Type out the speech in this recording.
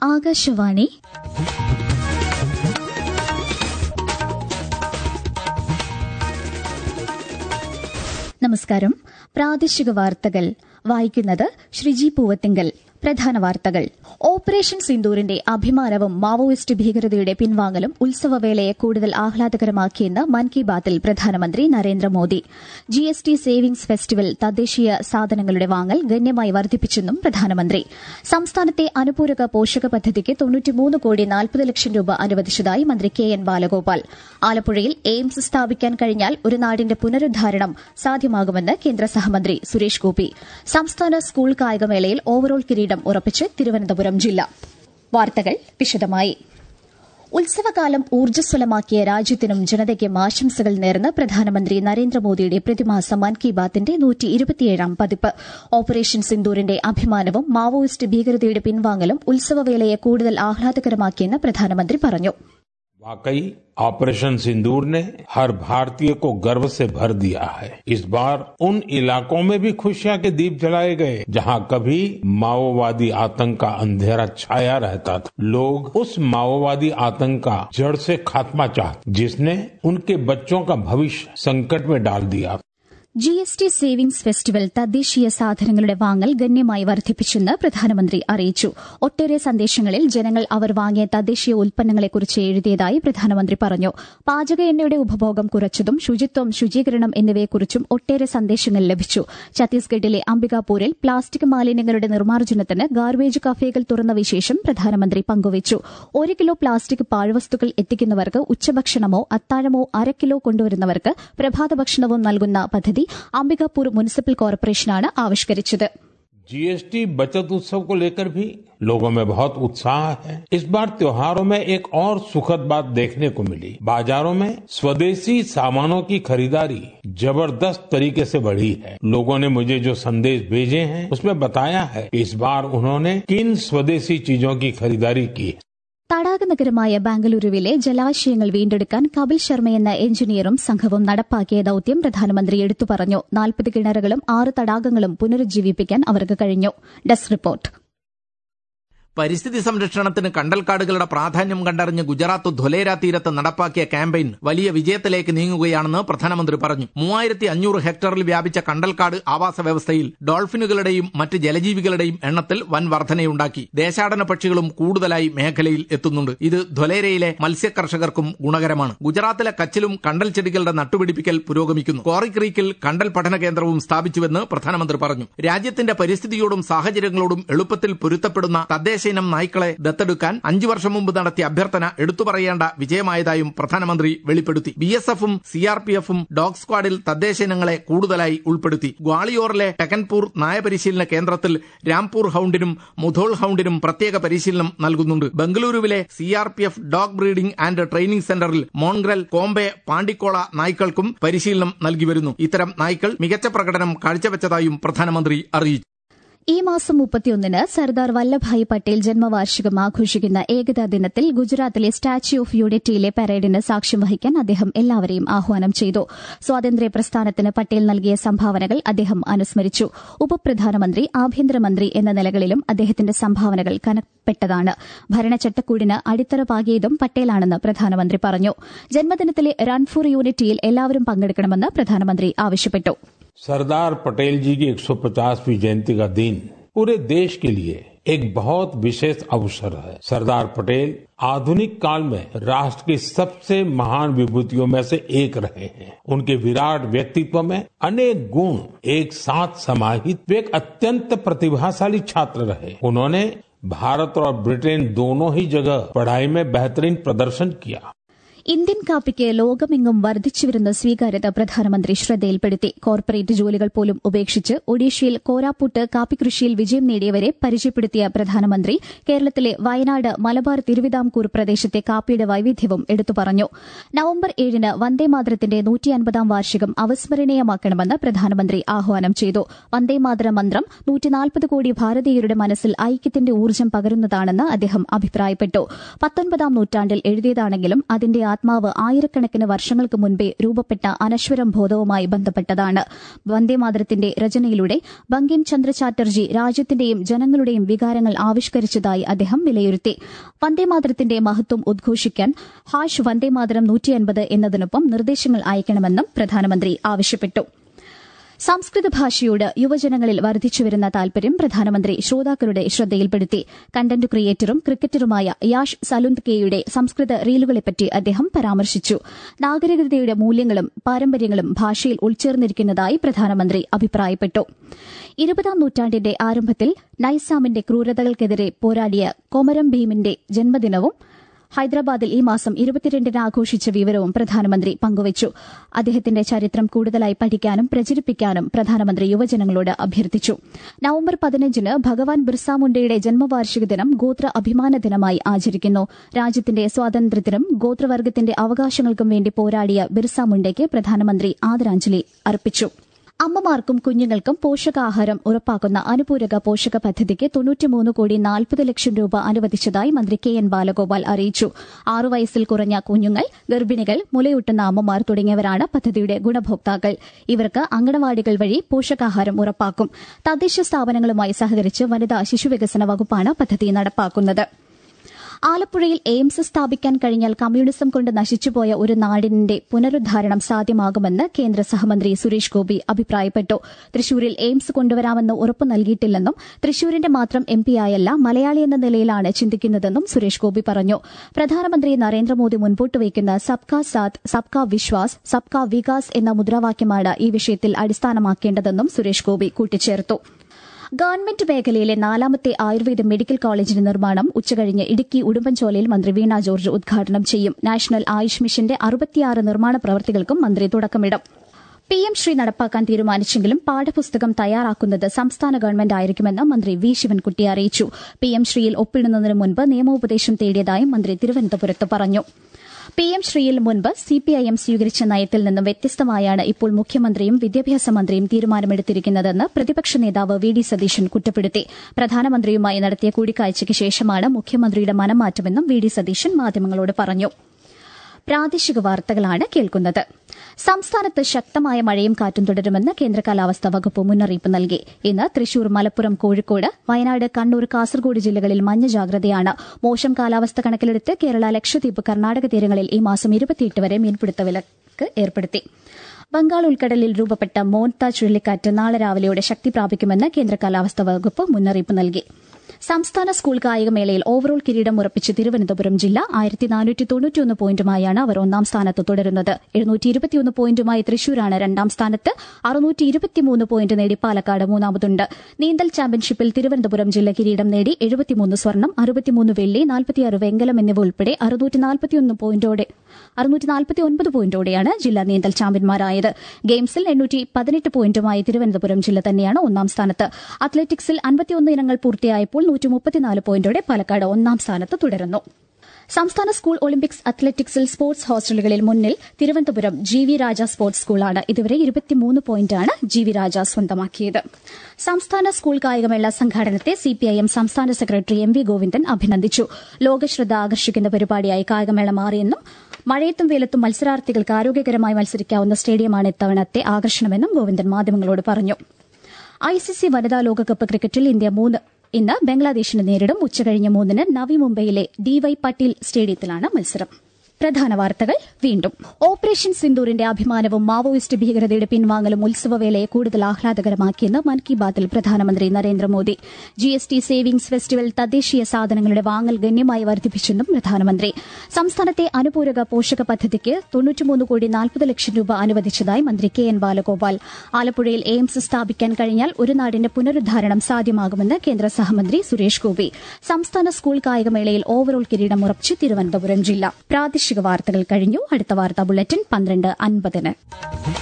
ആകാശവാണി നമസ്കാരം പ്രാദേശിക വാർത്തകൾ വായിക്കുന്നത് ശ്രീജി പൂവത്തിങ്കൽ പ്രധാന വാർത്തകൾ ഓപ്പറേഷൻ സിന്ദൂറിന്റെ അഭിമാനവും മാവോയിസ്റ്റ് ഭീകരതയുടെ പിൻവാങ്ങലും ഉത്സവവേളയെ കൂടുതൽ ആഹ്ലാദകരമാക്കിയെന്ന് മൻ കി ബാത്തിൽ പ്രധാനമന്ത്രി നരേന്ദ്രമോദി ജിഎസ്ടി സേവിംഗ്സ് ഫെസ്റ്റിവൽ തദ്ദേശീയ സാധനങ്ങളുടെ വാങ്ങൽ ഗണ്യമായി വർദ്ധിപ്പിച്ചെന്നും പ്രധാനമന്ത്രി സംസ്ഥാനത്തെ അനുപൂരക പോഷക പദ്ധതിക്ക് തൊണ്ണൂറ്റിമൂന്ന് കോടി നാൽപ്പത് ലക്ഷം രൂപ അനുവദിച്ചതായി മന്ത്രി കെ എൻ ബാലഗോപാൽ ആലപ്പുഴയിൽ എയിംസ് സ്ഥാപിക്കാൻ കഴിഞ്ഞാൽ ഒരു നാടിന്റെ പുനരുദ്ധാരണം സാധ്യമാകുമെന്ന് കേന്ദ്ര സഹമന്ത്രി സുരേഷ് ഗോപി സംസ്ഥാന സ്കൂൾ കായികമേളയിൽ ഓവറോൾ കിരീടം ഉറപ്പിച്ച് തിരുവനന്തപുരം ജില്ല വാർത്തകൾ വിശദമായി ഉത്സവകാലം ഊർജ്ജസ്വലമാക്കിയ രാജ്യത്തിനും ജനതയ്ക്കും ആശംസകൾ നേർന്ന് പ്രധാനമന്ത്രി നരേന്ദ്രമോദിയുടെ പ്രതിമാസ മൻ കി ബാത്തിന്റെ നൂറ്റി ഇരുപത്തിയേഴാം പതിപ്പ് ഓപ്പറേഷൻ സിന്ദൂറിന്റെ അഭിമാനവും മാവോയിസ്റ്റ് ഭീകരതയുടെ പിൻവാങ്ങലും ഉത്സവവേളയെ കൂടുതൽ ആഹ്ലാദകരമാക്കിയെന്ന് പ്രധാനമന്ത്രി പറഞ്ഞു वाकई ऑपरेशन सिंदूर ने हर भारतीय को गर्व से भर दिया है इस बार उन इलाकों में भी खुशियां के दीप जलाए गए जहां कभी माओवादी आतंक का अंधेरा छाया रहता था लोग उस माओवादी आतंक का जड़ से खात्मा चाहते जिसने उनके बच्चों का भविष्य संकट में डाल दिया G S T savings festival തദ്ദേശീയ സാധനങ്ങളുടെ വാങ്ങൽ ഗണ്യമായി വർദ്ധിപ്പിച്ചെന്ന് പ്രധാനമന്ത്രി അറിയിച്ചു ഒട്ടേറെ സന്ദേശങ്ങളിൽ ജനങ്ങൾ അവർ വാങ്ങിയ തദ്ദേശീയ ഉൽപ്പന്നങ്ങളെക്കുറിച്ച് എഴുതിയതായി പ്രധാനമന്ത്രി പറഞ്ഞു പാചക എണ്ണയുടെ ഉപഭോഗം കുറച്ചതും ശുചിത്വം ശുചീകരണം എന്നിവയെക്കുറിച്ചും ഒട്ടേറെ സന്ദേശങ്ങൾ ലഭിച്ചു ഛത്തീസ്ഗഡിലെ അംബികാപൂരിൽ പ്ലാസ്റ്റിക് മാലിന്യങ്ങളുടെ നിർമ്മാർജ്ജനത്തിന് ഗാർബേജ് കഫേകൾ തുറന്ന വിശേഷം പ്രധാനമന്ത്രി പങ്കുവച്ചു ഒരു കിലോ പ്ലാസ്റ്റിക് പാഴ്വസ്തുക്കൾ എത്തിക്കുന്നവർക്ക് ഉച്ചഭക്ഷണമോ അത്താഴമോ അര കിലോ കൊണ്ടുവരുന്നവർക്ക് പ്രഭാത ഭക്ഷണവും നൽകുന്ന പദ്ധതി അംബികാപൂർ മുനിസിപ്പൽ കോർപ്പറേഷനാണ് ആവിഷ്കരിച്ചത് जीएसटी बचत उत्सव को लेकर भी लोगों में बहुत उत्साह है इस बार त्योहारों में एक और सुखद बात देखने को मिली बाजारों में स्वदेशी सामानों की खरीदारी जबरदस्त तरीके से बढ़ी है लोगों ने मुझे जो संदेश भेजे हैं उसमें बताया है कि इस बार उन्होंने किन स्वदेशी चीजों की खरीदारी की है തടാക നഗരമായ ബാംഗ്ലൂരുവിലെ ജലാശയങ്ങൾ വീണ്ടെടുക്കാൻ കപിൽ ശർമ്മയെന്ന എഞ്ചിനീയറും സംഘവും നടപ്പാക്കിയ ദൌത്യം പ്രധാനമന്ത്രി എടുത്തു പറഞ്ഞു നാൽപ്പത് കിണറുകളും ആറ് തടാകങ്ങളും പുനരുജ്ജീവിപ്പിക്കാൻ അവർക്ക് കഴിഞ്ഞു ഡെസ്ക് റിപ്പോർട്ട് പരിസ്ഥിതി സംരക്ഷണത്തിന് കണ്ടൽക്കാടുകളുടെ പ്രാധാന്യം കണ്ടറിഞ്ഞ് ഗുജറാത്ത് ധൊലേര തീരത്ത് നടപ്പാക്കിയ ക്യാമ്പയിൻ വലിയ വിജയത്തിലേക്ക് നീങ്ങുകയാണെന്ന് പ്രധാനമന്ത്രി പറഞ്ഞു മൂവായിരത്തി അഞ്ഞൂറ് ഹെക്ടറിൽ വ്യാപിച്ച കണ്ടൽക്കാട് ആവാസ വ്യവസ്ഥയിൽ ഡോൾഫിനുകളുടെയും മറ്റ് ജലജീവികളുടെയും എണ്ണത്തിൽ വൻ വർധനയുണ്ടാക്കി ദേശാടന പക്ഷികളും കൂടുതലായി മേഖലയിൽ എത്തുന്നുണ്ട് ഇത് ധൊലേരയിലെ മത്സ്യ കർഷകർക്കും ഗുണകരമാണ് ഗുജറാത്തിലെ കച്ചിലും കണ്ടൽ ചെടികളുടെ നട്ടുപിടിപ്പിക്കൽ പുരോഗമിക്കുന്നു കോറി ക്രീക്കിൽ കണ്ടൽ പഠന കേന്ദ്രവും സ്ഥാപിച്ചുവെന്ന് പ്രധാനമന്ത്രി പറഞ്ഞു രാജ്യത്തിന്റെ പരിസ്ഥിതിയോടും സാഹചര്യങ്ങളോടും എളുപ്പത്തിൽ പൊരുത്തപ്പെടുന്ന തദ്ദേശ ഇനം നായ്ക്കളെ ദത്തെടുക്കാൻ അഞ്ചു വർഷം മുമ്പ് നടത്തിയ അഭ്യർത്ഥന എടുത്തു പറയേണ്ട വിജയമായതായും പ്രധാനമന്ത്രി വെളിപ്പെടുത്തി ബി എസ് എഫും സി ആർ പി എഫും ഡോഗ് സ്ക്വാഡിൽ തദ്ദേശ ഇനങ്ങളെ കൂടുതലായി ഉൾപ്പെടുത്തി ഗ്വാളിയോറിലെ ടെക്കൻപൂർ നായപരിശീലന കേന്ദ്രത്തിൽ രാംപൂർ ഹൌണ്ടിനും മുധോൾ ഹൌണ്ടിനും പ്രത്യേക പരിശീലനം നൽകുന്നുണ്ട് ബംഗളൂരുവിലെ C R P F dog breeding and training സെന്ററിൽ മോൺഗ്രൽ കോംബെ പാണ്ടിക്കോള നായ്ക്കൾക്കും പരിശീലനം നൽകി വരുന്നു ഇത്തരം നായ്ക്കൾ മികച്ച പ്രകടനം കാഴ്ചവെച്ചതായും പ്രധാനമന്ത്രി അറിയിച്ചു ഈ മാസം മുപ്പത്തിയൊന്നിന് സർദാർ വല്ലഭായ് പട്ടേൽ ജന്മവാർഷികം ആഘോഷിക്കുന്ന ഏകതാ ദിനത്തിൽ ഗുജറാത്തിലെ സ്റ്റാച്യു ഓഫ് യൂണിറ്റിയിലെ പരേഡിന് സാക്ഷ്യം വഹിക്കാൻ അദ്ദേഹം എല്ലാവരെയും ആഹ്വാനം ചെയ്തു സ്വാതന്ത്ര്യ പ്രസ്ഥാനത്തിന് പട്ടേൽ നൽകിയ സംഭാവനകൾ അദ്ദേഹം അനുസ്മരിച്ചു ഉപപ്രധാനമന്ത്രി ആഭ്യന്തരമന്ത്രി എന്ന നിലകളിലും അദ്ദേഹത്തിന്റെ സംഭാവനകൾ കനപ്പെട്ടതാണ് ഭരണചട്ടക്കൂടിന് അടിത്തറ പാകിയതും പട്ടേലാണെന്ന് പ്രധാനമന്ത്രി പറഞ്ഞു ജന്മദിനത്തിലെ റൺ ഫോർ യൂണിറ്റിയിൽ എല്ലാവരും പങ്കെടുക്കണമെന്ന് പ്രധാനമന്ത്രി ആവശ്യപ്പെട്ടു सरदार पटेल जी की 150वीं जयंती का दिन पूरे देश के लिए एक बहुत विशेष अवसर है सरदार पटेल आधुनिक काल में राष्ट्र की सबसे महान विभूतियों में से एक रहे हैं उनके विराट व्यक्तित्व में अनेक गुण एक साथ समाहित वे एक अत्यंत प्रतिभाशाली छात्र रहे उन्होंने भारत और ब्रिटेन दोनों ही जगह पढ़ाई में बेहतरीन प्रदर्शन किया ഇന്ത്യൻ കാപ്പിക്ക് ലോകമെങ്ങും വർദ്ധിച്ചുവരുന്ന സ്വീകാര്യത പ്രധാനമന്ത്രി ശ്രദ്ധയിൽപ്പെടുത്തി കോർപ്പറേറ്റ് ജോലികൾ പോലും ഉപേക്ഷിച്ച് ഒഡീഷയിൽ കോരാപ്പൂട്ട് കാപ്പി കൃഷിയിൽ വിജയം നേടിയവരെ പരിചയപ്പെടുത്തിയ പ്രധാനമന്ത്രി കേരളത്തിലെ വയനാട് മലബാർ തിരുവിതാംകൂർ പ്രദേശത്തെ കാപ്പിയുടെ വൈവിധ്യവും എടുത്തു പറഞ്ഞു നവംബർ ഏഴിന് വന്ദേമാതരത്തിന്റെ നൂറ്റിയൻപതാം വാർഷികം അവസ്മരണീയമാക്കണമെന്ന് പ്രധാനമന്ത്രി ആഹ്വാനം ചെയ്തു വന്ദേമാതര മന്ത്രം നൂറ്റിനാൽപ്പത് കോടി ഭാരതീയരുടെ മനസ്സിൽ ഐക്യത്തിന്റെ ഊർജ്ജം പകരുന്നതാണെന്ന് അദ്ദേഹം അഭിപ്രായപ്പെട്ടു പത്തൊൻപതാം നൂറ്റാണ്ടിൽ എഴുതിയതാണെങ്കിലും അതിന്റെ ആത്മാവ് ആയിരക്കണക്കിന് വർഷങ്ങൾക്ക് മുൻപേ രൂപപ്പെട്ട അനശ്വരം ബോധവുമായി ബന്ധപ്പെട്ടതാണ് വന്ദേമാതരത്തിന്റെ രചനയിലൂടെ ബങ്കിം ചന്ദ്ര ചാറ്റർജി രാജ്യത്തിന്റെയും ജനങ്ങളുടെയും വികാരങ്ങൾ ആവിഷ്കരിച്ചതായി അദ്ദേഹം വിലയിരുത്തി വന്ദേമാതരത്തിന്റെ മഹത്വം ഉദ്ഘോഷിക്കാൻ ഹാഷ് വന്ദേമാതരം നൂറ്റിയൻപത് എന്നതിനൊപ്പം നിർദ്ദേശങ്ങൾ അയക്കണമെന്നും പ്രധാനമന്ത്രി ആവശ്യപ്പെട്ടു സംസ്കൃത ഭാഷയോട് യുവജനങ്ങളിൽ വർദ്ധിച്ചുവരുന്ന താൽപര്യം പ്രധാനമന്ത്രി ശ്രോതാക്കളുടെ ശ്രദ്ധയിൽപ്പെടുത്തി കണ്ടന്റ് ക്രിയേറ്ററും ക്രിക്കറ്ററുമായ യാഷ് സലുന്ത്കെയുടെ സംസ്കൃത റീലുകളെപ്പറ്റി അദ്ദേഹം പരാമർശിച്ചു നാഗരികതയുടെ മൂല്യങ്ങളും പാരമ്പര്യങ്ങളും ഭാഷയിൽ ഉൾച്ചേർന്നിരിക്കുന്നതായി പ്രധാനമന്ത്രി അഭിപ്രായപ്പെട്ടു ഇരുപതാം നൂറ്റാണ്ടിന്റെ ആരംഭത്തിൽ നൈസാമിന്റെ ക്രൂരതകൾക്കെതിരെ പോരാടിയ കൊമരം ഭീമിന്റെ ജന്മദിനവും ഹൈദരാബാദിൽ ഈ മാസം ഇരുപത്തിരണ്ടിന് ആഘോഷിച്ച വിവരവും പ്രധാനമന്ത്രി പങ്കുവച്ചു അദ്ദേഹത്തിന്റെ ചരിത്രം കൂടുതലായി പഠിക്കാനും പ്രചരിപ്പിക്കാനും പ്രധാനമന്ത്രി യുവജനങ്ങളോട് അഭ്യർത്ഥിച്ചു നവംബർ പതിനഞ്ചിന് ഭഗവാൻ ബിർസ മുണ്ടയുടെ ജന്മവാർഷിക ദിനം ഗോത്ര അഭിമാന ദിനമായി ആചരിക്കുന്നു രാജ്യത്തിന്റെ സ്വാതന്ത്ര്യത്തിനും ഗോത്രവർഗത്തിന്റെ അവകാശങ്ങൾക്കും വേണ്ടി പോരാടിയ ബിർസ മുണ്ടയ്ക്ക് പ്രധാനമന്ത്രി ആദരാഞ്ജലി അർപ്പിച്ചു അമ്മമാർക്കും കുഞ്ഞുങ്ങൾക്കും പോഷകാഹാരം ഉറപ്പാക്കുന്ന അനുപൂരക പോഷക പദ്ധതിക്ക് തൊണ്ണൂറ്റിമൂന്ന് കോടി നാൽപ്പത് ലക്ഷം രൂപ അനുവദിച്ചതായി മന്ത്രി കെ എൻ ബാലഗോപാൽ അറിയിച്ചു ആറു വയസ്സിൽ കുറഞ്ഞ കുഞ്ഞുങ്ങൾ ഗർഭിണികൾ മുലയൂട്ടുന്ന അമ്മമാർ തുടങ്ങിയവരാണ് പദ്ധതിയുടെ ഗുണഭോക്താക്കൾ ഇവർക്ക് അങ്കണവാടികൾ വഴി പോഷകാഹാരം ഉറപ്പാക്കും തദ്ദേശ സ്ഥാപനങ്ങളുമായി സഹകരിച്ച് വനിതാ ശിശുവികസന വകുപ്പാണ് പദ്ധതി നടപ്പാക്കുന്നത് ആലപ്പുഴയിൽ എയിംസ് സ്ഥാപിക്കാൻ കഴിഞ്ഞാൽ കമ്മ്യൂണിസം കൊണ്ട് നശിച്ചുപോയ ഒരു നാടിന്റെ പുനരുദ്ധാരണം സാധ്യമാകുമെന്ന് കേന്ദ്ര സഹമന്ത്രി സുരേഷ് ഗോപി അഭിപ്രായപ്പെട്ടു തൃശൂരിൽ എയിംസ് കൊണ്ടുവരാമെന്ന് ഉറപ്പു നൽകിയിട്ടില്ലെന്നും തൃശൂരിന്റെ മാത്രം എം പിയായല്ല മലയാളി എന്ന നിലയിലാണ് ചിന്തിക്കുന്നതെന്നും സുരേഷ് ഗോപി പറഞ്ഞു പ്രധാനമന്ത്രി നരേന്ദ്രമോദി മുൻപോട്ട് വയ്ക്കുന്ന സബ്കാ സാത്ത് സബ്കാ വിശ്വാസ് സബ്കാ വികാസ് എന്ന മുദ്രാവാക്യമാണ് ഈ വിഷയത്തിൽ അടിസ്ഥാനമാക്കേണ്ടതെന്നും സുരേഷ് ഗോപി കൂട്ടിച്ചേർത്തു ഗവൺമെന്റ് മേഖലയിലെ നാലാമത്തെ ആയുർവേദ മെഡിക്കൽ കോളേജിന്റെ നിർമ്മാണം ഉച്ചകഴിഞ്ഞ് ഇടുക്കി ഉടുമ്പൻചോലയിൽ മന്ത്രി വീണ ജോർജ് ഉദ്ഘാടനം ചെയ്യും നാഷണൽ ആയുഷ് മിഷന്റെ അറുപത്തിയാറ് നിർമ്മാണ പ്രവൃത്തികൾക്കും മന്ത്രി തുടക്കമിടും പി എം ശ്രീ നടപ്പാക്കാൻ തീരുമാനിച്ചെങ്കിലും പാഠപുസ്തകം തയ്യാറാക്കുന്നത് സംസ്ഥാന ഗവൺമെന്റ് ആയിരിക്കുമെന്ന് മന്ത്രി വി ശിവൻകുട്ടി അറിയിച്ചു പി എം ശ്രീയിൽ ഒപ്പിടുന്നതിന് മുൻപ് നിയമോപദേശം തേടിയതായും മന്ത്രി തിരുവനന്തപുരത്ത് പറഞ്ഞു പി എം ശ്രീയിൽ മുൻപ് സിപിഐഎം സ്വീകരിച്ച നയത്തിൽ നിന്നും വ്യത്യസ്തമായാണ് ഇപ്പോൾ മുഖ്യമന്ത്രിയും വിദ്യാഭ്യാസ മന്ത്രിയും തീരുമാനമെടുത്തിരിക്കുന്നതെന്ന് പ്രതിപക്ഷ നേതാവ് വി ഡി സതീശൻ കുറ്റപ്പെടുത്തി പ്രധാനമന്ത്രിയുമായി നടത്തിയ കൂടിക്കാഴ്ചയ്ക്ക് ശേഷമാണ് മുഖ്യമന്ത്രിയുടെ മനംമാറ്റമെന്നും വി ഡി സതീശൻ മാധ്യമങ്ങളോട് പറഞ്ഞു പ്രാദേശിക വാർത്തകളാണ് കേൾക്കുന്നത് സംസ്ഥാനത്ത് ശക്തമായ മഴയും കാറ്റും തുടരുമെന്ന് കേന്ദ്ര കാലാവസ്ഥാ വകുപ്പ് മുന്നറിയിപ്പ് നൽകി ഇന്ന് തൃശൂർ മലപ്പുറം കോഴിക്കോട് വയനാട് കണ്ണൂർ കാസർഗോഡ് ജില്ലകളിൽ മഞ്ഞ ജാഗ്രതയാണ് മോശം കാലാവസ്ഥ കണക്കിലെടുത്ത് കേരള ലക്ഷദ്വീപ് കർണാടക തീരങ്ങളിൽ ഈ മാസം ഇരുപത്തിയെട്ട് വരെ മീൻപിടുത്ത വിലക്ക് ഏർപ്പെടുത്തി ബംഗാൾ ഉൾക്കടലിൽ രൂപപ്പെട്ട മോൻത ചുഴലിക്കാറ്റ് നാളെ രാവിലെയോടെ ശക്തി പ്രാപിക്കുമെന്ന് കേന്ദ്ര കാലാവസ്ഥാ വകുപ്പ് മുന്നറിയിപ്പ് നൽകി സംസ്ഥാന സ്കൂൾ കായികമേളയിൽ ഓവറോൾ കിരീടം ഉറപ്പിച്ച് തിരുവനന്തപുരം ജില്ല ആയിരത്തി നാനൂറ്റി തൊണ്ണൂറ്റിയൊന്ന് പോയിന്റുമായാണ് അവർ ഒന്നാം സ്ഥാനത്ത് തുടരുന്നത് എഴുന്നൂറ്റി ഇരുപത്തിയൊന്ന് പോയിന്റുമായി തൃശൂരാണ് രണ്ടാം സ്ഥാനത്ത് അറുന്നൂറ്റി ഇരുപത്തിമൂന്ന് പോയിന്റ് നേടി പാലക്കാട് മൂന്നാമതുണ്ട് നീന്തൽ ചാമ്പ്യൻഷിപ്പിൽ തിരുവനന്തപുരം ജില്ല കിരീടം നേടി എഴുപത്തിമൂന്ന് സ്വർണം അറുപത്തിമൂന്ന് വെള്ളി നാൽപ്പത്തിയാറ് വെങ്കലം എന്നിവ ഉൾപ്പെടെ അറുന്നൂറ്റി നാൽപ്പത്തിയൊന്ന് പോയിന്റോടെ അറുന്നൂറ്റി നാൽപ്പത്തിയൊൻപത് പോയിന്റോടെയാണ് ജില്ല നീന്തൽ ചാമ്പ്യന്മാരായത് ഗെയിംസിൽ എണ്ണൂറ്റി പതിനെട്ട് പോയിന്റുമായി തിരുവനന്തപുരം ജില്ല തന്നെയാണ് ഒന്നാം സ്ഥാനത്ത് അത്ലറ്റിക്സിൽ അൻപത്തിയൊന്ന് ഇനങ്ങൾ പൂർത്തിയായപ്പോൾ നൂറ്റി മുപ്പത്തിനാല് പോയിന്റോടെ പാലക്കാട് ഒന്നാം സ്ഥാനത്ത് തുടരുന്നു സംസ്ഥാന സ്കൂൾ ഒളിമ്പിക്സ് അത്ലറ്റിക്സിൽ സ്പോർട്സ് ഹോസ്റ്റലുകളിൽ മുന്നിൽ Thiruvananthapuram G V Raja sports സ്കൂളാണ് ഇതുവരെ ഇരുപത്തിമൂന്ന് പോയിന്റാണ് ജി വി രാജ സ്വന്തമാക്കിയത് സംസ്ഥാന സ്കൂൾ കായികമേള സംഘാടനത്തെ സിപിഐഎം സംസ്ഥാന സെക്രട്ടറി എം വി ഗോവിന്ദൻ അഭിനന്ദിച്ചു ലോകശ്രദ്ധ ആകർഷിക്കുന്ന പരിപാടിയായി കായികമേള മാറിയെന്നും മഴയത്തും വെയിലത്തും മത്സരാർത്ഥികൾക്ക് ആരോഗ്യകരമായി മത്സരിക്കാവുന്ന സ്റ്റേഡിയമാണ് ഇത്തവണത്തെ ആകർഷണമെന്നും ഗോവിന്ദൻ മാധ്യമങ്ങളോട് പറഞ്ഞു ഐസിസി വനിതാ ലോകകപ്പ് ക്രിക്കറ്റിൽ ഇന്ത്യ മൂന്ന് ഇന്ന് ബംഗ്ലാദേശിനെ നേരിടും ഉച്ചകഴിഞ്ഞ് മൂന്നിന് നവി മുംബൈയിലെ ഡിവൈ പട്ടീൽ സ്റ്റേഡിയത്തിലാണ് മത്സരം പ്രധാന വാർത്തകൾ വീണ്ടും ഓപ്പറേഷൻ സിന്ദൂറിന്റെ അഭിമാനവും മാവോയിസ്റ്റ് ഭീകരതയുടെ പിൻവാങ്ങലും ഉത്സവവേളയെ കൂടുതൽ ആഹ്ലാദകരമാക്കിയെന്ന് മൻ കി ബാത്തിൽ പ്രധാനമന്ത്രി Narendra Modi G S T savings festival തദ്ദേശീയ സാധനങ്ങളുടെ വാങ്ങൽ ഗണ്യമായി വർദ്ധിപ്പിച്ചെന്നും പ്രധാനമന്ത്രി സംസ്ഥാനത്തെ അനുപൂരക പോഷക പദ്ധതിക്ക് തൊണ്ണൂറ്റിമൂന്ന് കോടി നാൽപ്പത് ലക്ഷം രൂപ അനുവദിച്ചതായി മന്ത്രി കെ എൻ ബാലഗോപാൽ ആലപ്പുഴയിൽ എയിംസ് സ്ഥാപിക്കാൻ കഴിഞ്ഞാൽ ഒരു നാടിന്റെ പുനരുദ്ധാരണം സാധ്യമാകുമെന്ന് കേന്ദ്ര സഹമന്ത്രി സുരേഷ് ഗോപി സംസ്ഥാന സ്കൂൾ കായികമേളയിൽ ഓവറോൾ കിരീടം ഉറപ്പിച്ച് തിരുവനന്തപുരം ജില്ല പ്രാദേശിക വാർത്തകൾ കഴിഞ്ഞു അടുത്ത വാർത്താ ബുള്ളറ്റിൻ പന്ത്രണ്ട് അൻപതിന്